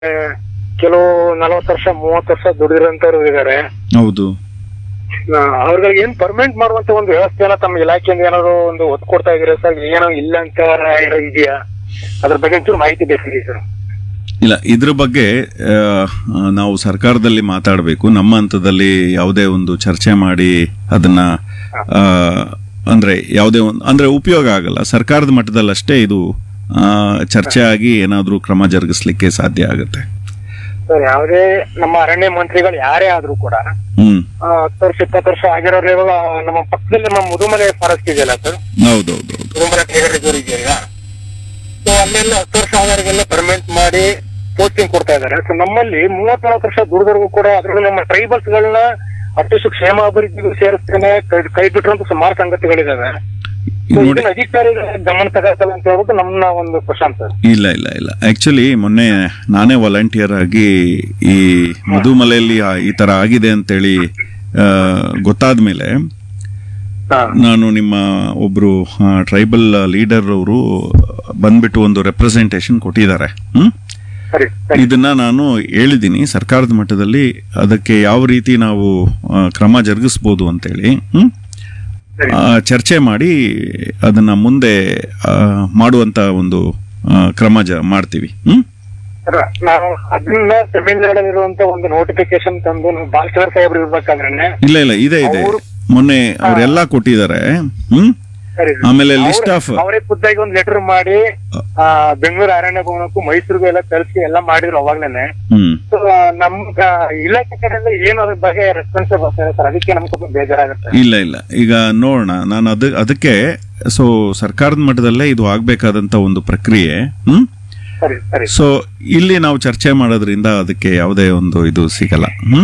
ಕೆಲವು ನಲವತ್ತು ವರ್ಷ ಮೂವತ್ತು ವರ್ಷ ದುಡಿದಿರೋಂಥವ್ರು ಇದಾರೆ ಹೌದು ಅವ್ರಿಗೆ ಏನ್ ಪರ್ಮನೆಂಟ್ ಮಾಡುವಂತ ಒಂದು ವ್ಯವಸ್ಥೆನ ತಮ್ಮ ಇಲಾಖೆಯಿಂದ ಏನಾದ್ರು ಒಂದು ಒತ್ತು ಕೊಡ್ತಾ ಇದೀರಾ ಸರ್ ಏನೋ ಇಲ್ಲ ಅಂತ ಏನೋ ಇದೆಯಾ ಅದ್ರ ಬಗ್ಗೆ ಒಂಚೂರು ಮಾಹಿತಿ ಬೇಕಾಗಿದೆ ಸರ್ ಇಲ್ಲ ಇದ್ರ ಬಗ್ಗೆ ಆ, ನಾವು ಸರ್ಕಾರದಲ್ಲಿ ಮಾತಾಡಬೇಕು ನಮ್ಮ ಹಂತದಲ್ಲಿ ಯಾವುದೇ ಒಂದು ಚರ್ಚೆ ಮಾಡಿ ಅದನ್ನ ಆ, ಅಂದ್ರೆ ಯಾವುದೇ ಒಂದು ಅಂದ್ರೆ ಉಪಯೋಗ ಆಗಲ್ಲ ಸರ್ಕಾರದ ಮಟ್ಟದಲ್ಲಷ್ಟೇ ಇದು ಆ, ಚರ್ಚೆ ಆಗಿ ಏನಾದರೂ ಕ್ರಮ ಜರುಗಿಸ್ಲಿಕ್ಕೆ ಸಾಧ್ಯ ಆಗುತ್ತೆ ಸರ್ ಯಾವುದೇ ನಮ್ಮ ಅರಣ್ಯ ಮಂತ್ರಿಗಳು ಯಾರೇ ಆದ್ರೂ ಕೂಡ ಹ್ಮ್ ಆ, ಹತ್ತು ವರ್ಷ ಇಪ್ಪತ್ತು ವರ್ಷ ಆಗಿರೋರು ಇವಾಗ ನಮ್ಮ ಪಕ್ಕದಲ್ಲಿ ನಮ್ಮ ಮುದುಮಲೆ ಫಾರೆಸ್ಟ್ ಇದೆಯಲ್ಲ ಸರ್ ಹೌದೌದು ಮುದುಮಲೆ ಟೈಗರ್ ರಿಸರ್ವ್ ಇದೆಯಲ್ಲ ಸೊ ಅಲ್ಲೆಲ್ಲ ಹತ್ತು ವರ್ಷ ಆದವರಿಗೆಲ್ಲ ಪರ್ಮನೆಂಟ್ ಮಾಡಿ ಪೋಸ್ಟಿಂಗ್ ಕೊಡ್ತಾ ಇದ್ದಾರೆ ಸೊ ನಮ್ಮಲ್ಲಿ ಮೂವತ್ ನಲವತ್ತು ವರ್ಷ ದುಡಿದವರೆಗೂ ಕೂಡ ಅದರಲ್ಲೂ ನಮ್ಮ ಟ್ರೈಬಲ್ಸ್ ಗಳನ್ನ ಅಷ್ಟು ಕ್ಷೇಮ ಅಭಿವೃದ್ಧಿಗೂ ಸೇರಿಸ್ತೇನೆ ಕೈ- ಕೈ ಬಿಟ್ಟಿರುವಂತ ಸುಮಾರು ಸಂಗತಿಗಳಿದಾವೆ ಸೊ ನೋಡಿ ಇದನ್ನ ಅಧಿಕಾರಿಗಳ ಗಮನ ತಗೋತಲ್ಲ ಅಂತ ಹೇಳ್ಬಿಟ್ಟು ನಮ್ಮ ಒಂದು ಪ್ರಶಾಂತ್ ಸರ್ ಇಲ್ಲ ಇಲ್ಲ ಇಲ್ಲ ಆಕ್ಚುಲಿ ಮೊನ್ನೆ ನಾನೇ ವಾಲಂಟಿಯರ್ ಆಗಿ ಈ ಮಧುಮಲೆಯಲ್ಲಿ ಆ- ಈ ತರ ಆಗಿದೆ ಅಂತೇಳಿ ಗೊತ್ತಾದ ಮೇಲೆ ಹಾ ನಾನು ನಿಮ್ಮ ಒಬ್ರು ಟ್ರೈಬಲ್ ಲೀಡರ್ ಅವರು ಬಂದ್ಬಿಟ್ಟು ಒಂದು ರೆಪ್ರೆಸೆಂಟೇಷನ್ ಕೊಟ್ಟಿದ್ದಾರೆ ಹ್ಮ್ ಸರಿ ಸರಿ ಇದನ್ನ ನಾನು ಹೇಳಿದ್ದೀನಿ ಸರ್ಕಾರದ ಮಟ್ಟದಲ್ಲಿ ಅದಕ್ಕೆ ಯಾವ ರೀತಿ ನಾವು ಆ, ಕ್ರಮ ಜರುಗಿಸ್ಬೋದು ಅಂತೇಳಿ ಹ್ಮ್ ಸರಿ ಆ, ಚರ್ಚೆ ಮಾಡಿ ಅದನ್ನ ಮುಂದೆ ಆ, ಮಾಡುವಂತ ಒಂದು ಆ, ಕ್ರಮ ಜ ಮಾಡ್ತೀವಿ ಹ್ಮ್ ಸರ್, ನಾವು ಅದನ್ನ ತಮಿಳ್ನಾಡಲ್ಲಿರುವಂತ ಒಂದು ನೋಟಿಫಿಕೇಶನ್ ತಂದು ನಾವು ಬಾಲಚಂದ್ರ ಸಾಹೇಬ್ರು ಇರ್ಬೇಕಾದ್ರೆ ಇಲ್ಲ ಇಲ್ಲ ಇದೆ ಇದೆ ಅವ್ರು- ಮೊನ್ನೆ ಅವರೆಲ್ಲ ಕೊಟ್ಟಿದ್ದಾರೆ ಹ್ಮ್ ಸರಿ ಆಮೇಲೆ ಲಿಸ್ಟ್ ಆಫ್ ಅವರೇ ಖುದ್ದಾಗಿ ಒಂದು ಲೆಟರ್ ಮಾಡಿ ಆ, ಬೆಂಗಳೂರು ಅರಣ್ಯ ಭವನಕ್ಕೂ ಮೈಸೂರಿಗೂ ಎಲ್ಲ ಕಳಿಸಿ ಎಲ್ಲ ಮಾಡಿದ್ರು ಅವಾಗ್ಲೇನೆ ಹ್ಮ್ ಸೊ ನಮ್ ಆ, ಇಲಾಖೆ ಕಡೆಯಿಂದ ಏನು ಅದ್ರ ಬಗ್ಗೆ ರೆಸ್ಪಾನ್ಸ್ ಬರ್ತಾರೆ ಸರ್ ಅದಕ್ಕೆ ನಮ್ಗೆ ಸ್ವಲ್ಪ ಬೇಜಾರಾಗುತ್ತೆ ಇಲ್ಲ ಇಲ್ಲ ಈಗ ನೋಡೋಣ ನಾನು ಅದ ಅದಕ್ಕೆ ಸೊ ಸರ್ಕಾರದ ಮಟ್ಟದಲ್ಲೇ ಇದು ಆಗ್ಬೇಕಾದಂತ ಒಂದು ಪ್ರಕ್ರಿಯೆ ಹ್ಮ್ ಸರಿ ಸರಿ ಸೊ ಇಲ್ಲಿ ನಾವು ಚರ್ಚೆ ಮಾಡೋದ್ರಿಂದ ಅದಕ್ಕೆ ಯಾವುದೇ ಒಂದು ಇದು ಸಿಗಲ್ಲ ಹ್ಮ್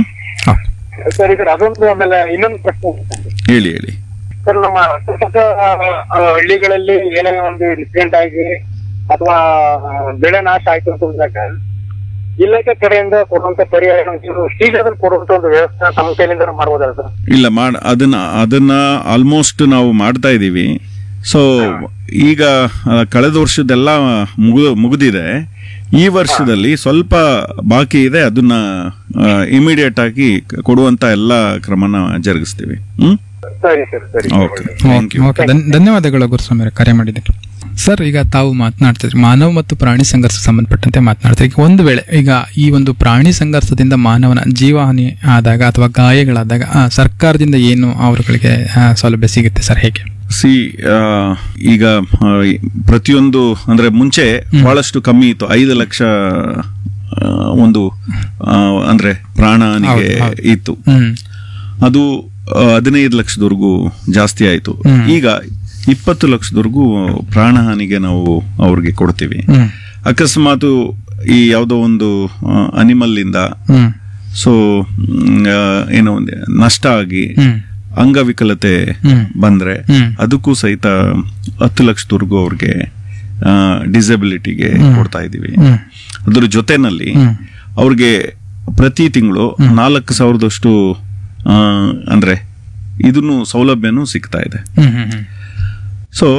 ಸರಿ ಸರ್ ಅದೊಂದು ಆಮೇಲೆ ಇನ್ನೊಂದು ಪ್ರಶ್ನೆ ಹೇಳಿ ಹೇಳಿ ಸರ್ ನಮ್ಮ ಅಕ್ಕಪಕ್ಕ ಆ, ಹಳ್ಳಿಗಳಲ್ಲಿ ಏನೇ ಒಂದು ಇನ್ಸಿಡೆಂಟ್ ಆಗಿ ಅಥವಾ ಬೆಳೆ ನಾಶ ಆಯ್ತು ಅಂತ ಅಂದಾಗ ಇಲಾಖೆ ಕಡೆಯಿಂದ ಕೊಡುವಂತ ಪರಿಹಾರ ಒಂಚೂರು ಶೀಘ್ರದಲ್ಲಿ ಕೊಡುವಂತ ಒಂದು ವ್ಯವಸ್ಥೆ ತಮ್ಮ ಕೈಲಿಂದ ಮಾಡ್ಬೋದಲ್ಲ ಸರ್ ಇಲ್ಲ ಮಾಡ ಅದನ್ನ ಅದನ್ನ ಆಲ್ಮೋಸ್ಟ್ ನಾವು ಮಾಡ್ತಾ ಇದ್ದೀವಿ ಸೊ ಈಗ ಆ, ಕಳೆದ ವರ್ಷದೆಲ್ಲ ಮುಗಿದು ಮುಗಿದಿದೆ ಈ ವರ್ಷದಲ್ಲಿ ಸ್ವಲ್ಪ ಬಾಕಿ ಇದೆ ಅದನ್ನ ಇಮಿಡಿಯೇಟ್ ಆಗಿ ಕೊಡುವಂತ ಎಲ್ಲ ಕ್ರಮನ ಜರುಗಿಸ್ತೀವಿ ಹ್ಮ್ ಸರಿ ಸರ್ ಸರಿ ಓಕೆ ಥ್ಯಾಂಕ್ ಯು ಓಕೆ ಧನ್- ಧನ್ಯವಾದಗಳು ಗುರುಸ್ವಾಮಿ ಅವರೇ ಕರೆ ಮಾಡಿದ್ದಕ್ಕೆ ಸರ್ ಈಗ ತಾವು ಮಾತನಾಡ್ತಿದ್ರಿ ಮಾನವ ಮತ್ತು ಪ್ರಾಣಿ ಸಂಘರ್ಷ ಸಂಬಂಧಪಟ್ಟಂತೆ ಮಾತನಾಡ್ತೀರಿ ಈಗ ಒಂದು ವೇಳೆ ಈಗ ಈ ಒಂದು ಪ್ರಾಣಿ ಸಂಘರ್ಷದಿಂದ ಮಾನವನ ಜೀವಹಾನಿ ಆದಾಗ ಅಥವಾ ಗಾಯಗಳಾದಾಗ ಆ, ಸರ್ಕಾರದಿಂದ ಏನು ಅವರುಗಳಿಗೆ ಆ, ಸೌಲಭ್ಯ ಸಿಗುತ್ತೆ ಸರ್ ಹೇಗೆ ಸಿ ಈಗ ಆ, ಈ ಪ್ರತಿಯೊಂದು ಅಂದ್ರೆ ಮುಂಚೆ ಬಹಳಷ್ಟು ಕಮ್ಮಿ ಇತ್ತು ಐದು ಲಕ್ಷ ಆ, ಒಂದು ಆ, ಅಂದ್ರೆ ಪ್ರಾಣನಿಗೆ ಇತ್ತು ಹ್ಮ್ ಅದು ಆ, ಹದಿನೈದು ಲಕ್ಷದವರೆಗೂ ಜಾಸ್ತಿ ಆಯ್ತು ಹ್ಮ್. ಈಗ ಇಪ್ಪತ್ತು ಲಕ್ಷದವರೆಗೂ ಪ್ರಾಣಹಾನಿಗೆ ನಾವು ಅವ್ರಿಗೆ ಕೊಡ್ತೀವಿ ಹ್ಮ್ ಅಕಸ್ಮಾತ್ ಈ ಯಾವುದೋ ಒಂದು ಅನಿಮಲ್ ಇಂದ ಹ್ಮ್ ಸೊ ಏನೋ ಒಂದು ನಷ್ಟ ಆಗಿ ಹ್ಮ್ ಅಂಗವಿಕಲತೆ ಹ್ಮ್ ಬಂದ್ರೆ ಹ್ಮ್. ಅದಕ್ಕೂ ಸಹಿತ ಹತ್ತು ಲಕ್ಷದವರೆಗೂ ಅವ್ರಿಗೆ ಡಿಸಬಿಲಿಟಿಗೆ ಕೊಡ್ತಾ ಇದೀವಿ ಹ್ಮ್ ಅದ್ರ ಜೊತೆನಲ್ಲಿ ಹ್ಮ್ ಅವ್ರಿಗೆ ಪ್ರತಿ ತಿಂಗಳು ನಾಲ್ಕು ಸಾವಿರದಷ್ಟು ಆ, ಅಂದ್ರೆ ಇದನ್ನು ಸೌಲಭ್ಯನೂ ಸಿಗ್ತಾ ಇದೆ ಹ್ಮ್ ಹ್ಮ್ ಹ್ಮ್ ಸೊ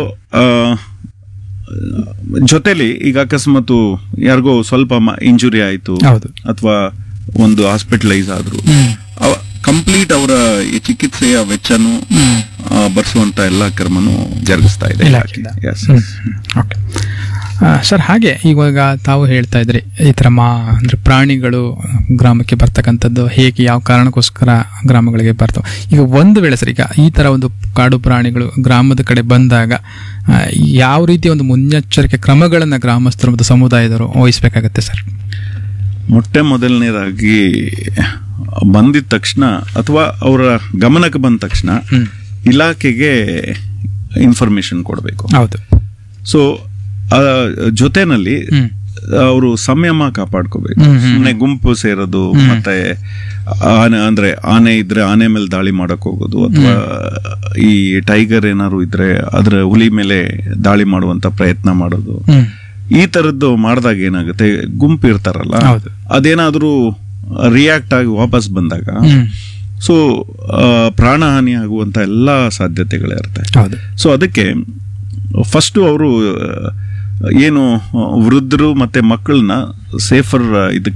ಜೊತೆಲಿ ಈಗ ಅಕಸ್ಮಾತ್ ಯಾರಿಗೋ ಸ್ವಲ್ಪ ಇಂಜುರಿ ಆಯ್ತು ಹೌದು ಅಥವಾ ಒಂದು ಹಾಸ್ಪಿಟಲೈಸ್ ಆದ್ರು ಹ್ಮ್ ಕಂಪ್ಲೀಟ್ ಅವರ ಈ ಚಿಕಿತ್ಸೆಯ ವೆಚ್ಚನು ಹ್ಮ್ ಆ, ಭರಿಸುವಂತ ಎಲ್ಲ ಕ್ರಮನು ಜರುಗಿಸ್ತಾ ಇದೆ ಇಲಾಖೆಯಿಂದ. Yes. ಓಕೆ ಸರ್ ಹಾಗೆ ಇವಾಗ ತಾವು ಹೇಳ್ತಾ ಇದ್ರಿ ಈ ಥರ ಮಾ ಅಂದರೆ ಪ್ರಾಣಿಗಳು ಗ್ರಾಮಕ್ಕೆ ಬರ್ತಕ್ಕಂಥದ್ದು ಹೇಗೆ ಯಾವ ಕಾರಣಕ್ಕೋಸ್ಕರ ಗ್ರಾಮಗಳಿಗೆ ಬರ್ತವೆ ಈಗ ಒಂದು ವೇಳೆ ಸರ್ ಈಗ ಈ ಥರ ಒಂದು ಕಾಡು ಪ್ರಾಣಿಗಳು ಗ್ರಾಮದ ಕಡೆ ಬಂದಾಗ ಆ, ಯಾವ ರೀತಿಯ ಒಂದು ಮುನ್ನೆಚ್ಚರಿಕೆ ಕ್ರಮಗಳನ್ನು ಗ್ರಾಮಸ್ಥರು ಮತ್ತು ಸಮುದಾಯದವರು ವಹಿಸಬೇಕಾಗತ್ತೆ ಸರ್ ಮೊಟ್ಟೆ ಮೊದಲನೇದಾಗಿ ಬಂದಿದ ತಕ್ಷಣ ಅಥವಾ ಅವರ ಗಮನಕ್ಕೆ ಬಂದ ತಕ್ಷಣ ಹ್ಮ್ ಇಲಾಖೆಗೆ ಇನ್ಫಾರ್ಮೇಶನ್ ಕೊಡಬೇಕು ಹೌದು ಸೊ ಜೊತೆನಲ್ಲಿ ಹ್ಮ್ ಅವರು ಸಂಯಮ ಕಾಪಾಡ್ಕೋಬೇಕು ಹ್ಮ್, ಹ್ಮ್. ಸುಮ್ಮನೆ ಗುಂಪು ಸೇರೋದು ಮತ್ತೆ ಆನೆ ಅಂದ್ರೆ ಆನೆ ಇದ್ರೆ ಆನೆ ಮೇಲೆ ದಾಳಿ ಮಾಡಕ್ ಹೋಗೋದು ಅಥವಾ ಈ ಟೈಗರ್ ಏನಾದ್ರು ಇದ್ರೆ ಅದ್ರ ಹುಲಿ ಮೇಲೆ ದಾಳಿ ಮಾಡುವಂತ ಪ್ರಯತ್ನ ಮಾಡೋದು ಹ್ಮ್ ಈ ತರದ್ದು ಮಾಡಿದಾಗ ಏನಾಗುತ್ತೆ ಗುಂಪು ಇರ್ತಾರಲ್ಲ ಹೌದು. ಅದೇನಾದ್ರೂ ರಿಯಾಕ್ಟ್ ಆಗಿ ವಾಪಸ್ ಬಂದಾಗ ಹ್ಮ್ ಸೊ ಪ್ರಾಣಹಾನಿ ಆಗುವಂತ ಎಲ್ಲಾ ಸಾಧ್ಯತೆಗಳಿರುತ್ತೆ ಹೌದು ಸೊ ಅದಕ್ಕೆ ಫಸ್ಟ್ ಅವರು ಏನು ಆ, ವೃದ್ಧರು ಮತ್ತೆ ಮಕ್ಕಳನ್ನ ಸೇಫರ್ ಇದಕ್ಕೆ